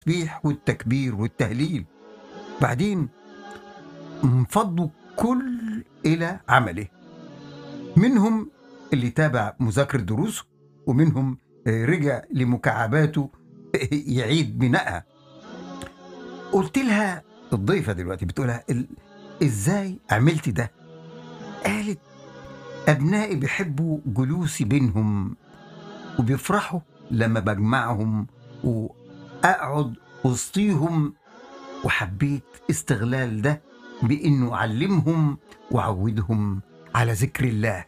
التسبيح والتكبير والتهليل بعدين انفضوا كل إلى عمله منهم اللي تابع مذاكرة دروسه ومنهم رجع لمكعباته يعيد بنائها قلت لها الضيفة دلوقتي بتقولها ال- ازاي عملت ده قالت أبنائي بيحبوا جلوسي بينهم وبيفرحوا لما بجمعهم وأقعد وسطيهم وحبيت استغلال ده بإنه أعلمهم وأعودهم على ذكر الله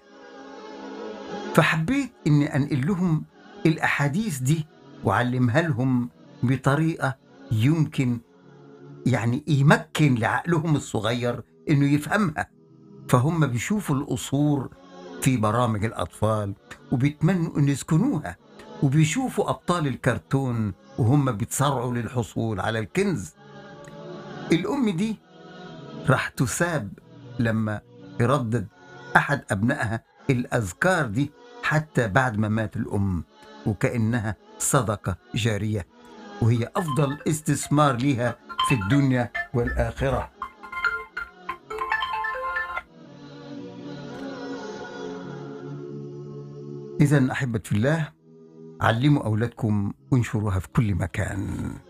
فحبيت إني أنقل لهم الأحاديث دي وأعلمها لهم بطريقة يمكن يعني يمكن لعقلهم الصغير إنه يفهمها فهم بيشوفوا القصور في برامج الأطفال وبيتمنوا إن يسكنوها وبيشوفوا أبطال الكرتون وهم بيتصارعوا للحصول على الكنز الأم دي راح تساب لما يردد أحد أبنائها الأذكار دي حتى بعد ما مات الأم وكأنها صدقة جارية وهي أفضل استثمار لها في الدنيا والآخرة إذا أحبة في الله علموا أولادكم وانشروها في كل مكان